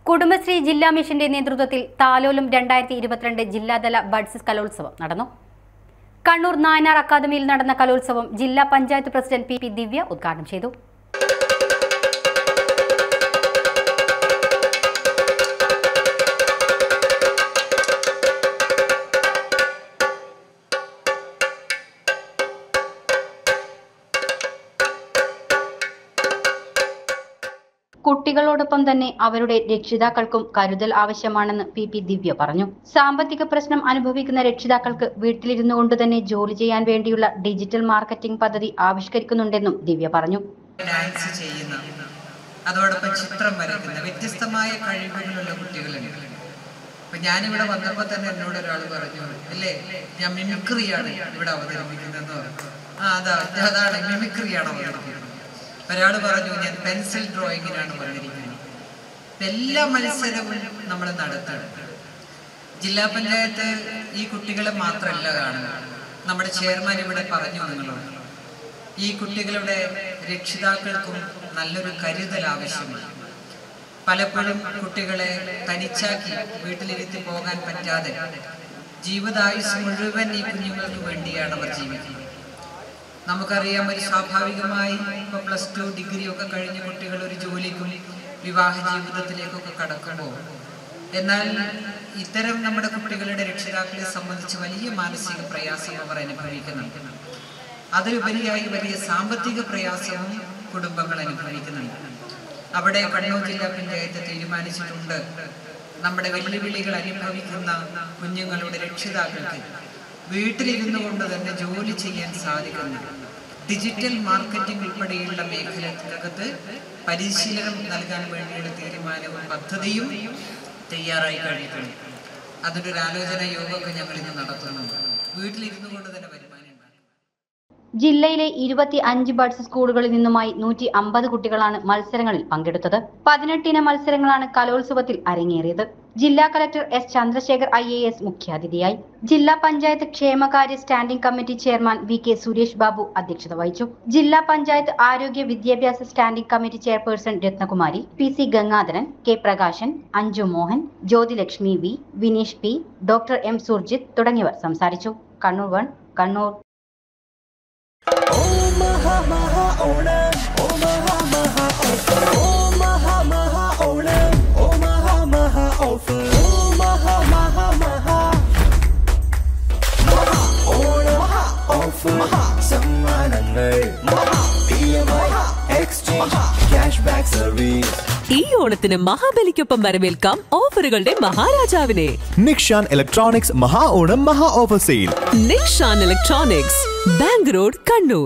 കുടുംബശ്രീ ജില്ലാ മിഷന്റെ നേതൃത്വത്തിൽ താലോലും രണ്ടായിരത്തി ഇരുപത്തിരണ്ട് ജില്ലാതല ബഡ്സ് കലോത്സവം നടന്നു കണ്ണൂർ നായനാർ അക്കാദമിയിൽ നടന്ന കലോത്സവം ജില്ലാ panchayat president P P Divya ഉദ്ഘാടനം ചെയ്തു കുട്ടികളോടൊപ്പം തന്നെ അവരുടെ രക്ഷിതാക്കൾക്കും കരുതൽ ആവശ്യമാണെന്ന് പി പി ദിവ്യ പറഞ്ഞു സാമ്പത്തിക പ്രശ്നം അനുഭവിക്കുന്ന രക്ഷിതാക്കൾക്ക് വീട്ടിലിരുന്നു കൊണ്ട് തന്നെ ജോലി ചെയ്യാൻ വേണ്ടിയുള്ള ഡിജിറ്റൽ മാർക്കറ്റിംഗ് പദ്ധതി ആവിഷ്കരിക്കുന്നുണ്ടെന്നും ദിവ്യ പറഞ്ഞു ഡാൻസ് ചെയ്യുന്ന അതോടൊപ്പം ചിത്രം വരയ്ക്കുന്ന വ്യത്യസ്തമായ കഴിവുകളുള്ള കുട്ടികളുണ്ട് അപ്പൊ ഞാനിവിടെ വന്നപ്പോ തന്നെ എന്നോട് ഒരാൾ പറഞ്ഞു അല്ലേ ഞാൻ മിമിക്രിയാണ് ഇവിടെ അവതരിപ്പിക്കുന്നതെന്ന് പറഞ്ഞു ആ അതാ അതാണ് മിമിക്രിയാണ് അവതരിപ്പിക്കുന്നത് ഒരാൾ പറഞ്ഞു ഞാൻ പെൻസിൽ ഡ്രോയിങ്ങിനാണ് വന്നിരിക്കുന്നത് ഇപ്പൊ എല്ലാ മത്സരവും നമ്മൾ നടത്തണം ജില്ലാ പഞ്ചായത്ത് ഈ കുട്ടികളെ മാത്രമല്ല കാണുക നമ്മുടെ ചെയർമാൻ ഇവിടെ പറഞ്ഞു നിങ്ങളോട് ഈ കുട്ടികളുടെ രക്ഷിതാക്കൾക്കും നല്ലൊരു കരുതൽ ആവശ്യമാണ് പലപ്പോഴും കുട്ടികളെ തനിച്ചാക്കി വീട്ടിലിരുത്തി പോകാൻ പറ്റാതെ ജീവിതായുസ് മുഴുവൻ ഈ കുഞ്ഞുങ്ങൾക്ക് വേണ്ടിയാണ് അവർ ജീവിക്കുന്നത് നമുക്കറിയാം ഒരു സ്വാഭാവികമായി ഇപ്പൊ പ്ലസ് ടു ഡിഗ്രി ഒക്കെ കഴിഞ്ഞ കുട്ടികൾ ഒരു ജോലിക്കും വിവാഹ ജീവിതത്തിലേക്കൊക്കെ കടക്കുമ്പോൾ എന്നാൽ ഇത്തരം നമ്മുടെ കുട്ടികളുടെ രക്ഷിതാക്കളെ സംബന്ധിച്ച് വലിയ മാനസിക പ്രയാസം അവർ അനുഭവിക്കുന്നുണ്ട് അതിലുപരിയായി വലിയ സാമ്പത്തിക പ്രയാസവും കുടുംബങ്ങൾ അനുഭവിക്കുന്നുണ്ട് അവിടെ കണ്ണൂർ ജില്ലാ പഞ്ചായത്ത് തീരുമാനിച്ചിട്ടുണ്ട് നമ്മുടെ വെല്ലുവിളികൾ അനുഭവിക്കുന്ന കുഞ്ഞുങ്ങളുടെ രക്ഷിതാക്കൾക്ക് വീട്ടിലിരുന്നു കൊണ്ട് തന്നെ ജോലി ചെയ്യാൻ സാധിക്കുന്ന ഡിജിറ്റൽ മാർക്കറ്റിംഗ് ഉൾപ്പെടെയുള്ള മേഖലകൾക്ക് പരിശീലനം നൽകാൻ വേണ്ടിയുള്ള തീരുമാനവും പദ്ധതിയും തയ്യാറായി കഴിഞ്ഞിട്ടുണ്ട് അതിൻ്റെ ആലോചന യോഗമൊക്കെ ഞങ്ങൾ ഇന്ന് നടത്തുന്നുണ്ട് വീട്ടിലിരുന്നു കൊണ്ട് തന്നെ വരുമാനം ഉണ്ടാക്കും ജില്ലയിലെ ഇരുപത്തി അഞ്ച് ബഡ്സ് സ്കൂളുകളിൽ നിന്നുമായി നൂറ്റി അമ്പത് കുട്ടികളാണ് മത്സരങ്ങളിൽ പങ്കെടുത്തത് പതിനെട്ടിന മത്സരങ്ങളാണ് കലോത്സവത്തിൽ അരങ്ങേറിയത് ജില്ലാ collector S Chandrashekhar I A S മുഖ്യാതിഥിയായി ജില്ലാ പഞ്ചായത്ത് ക്ഷേമകാര്യ standing committee chairman V K Suresh Babu അധ്യക്ഷത വഹിച്ചു ജില്ലാ പഞ്ചായത്ത് ആരോഗ്യ വിദ്യാഭ്യാസ standing committee chairperson Ratnakumari P C Gangadharan K Prakashan Anju Mohan Jyothilakshmi V Vineesh P doctor M Surjith തുടങ്ങിയവർ സംസാരിച്ചു Kannur one Kannur Oh maha maha onam, oh maha maha offer, oh maha maha onam, oh maha maha offer, oh maha maha maha. Maha onam, maha offer, maha സമ്മാനങ്ങൾ maha PMI exchange cashback service. ഈ ഓണത്തിന് മഹാബലിക്കൊപ്പം വരവേൽക്കാം ഓഫറുകളുടെ മഹാരാജാവിനെ Nikshan electronics മഹാ ഓണം മഹാ offer sale Nishan electronics bank road Kannur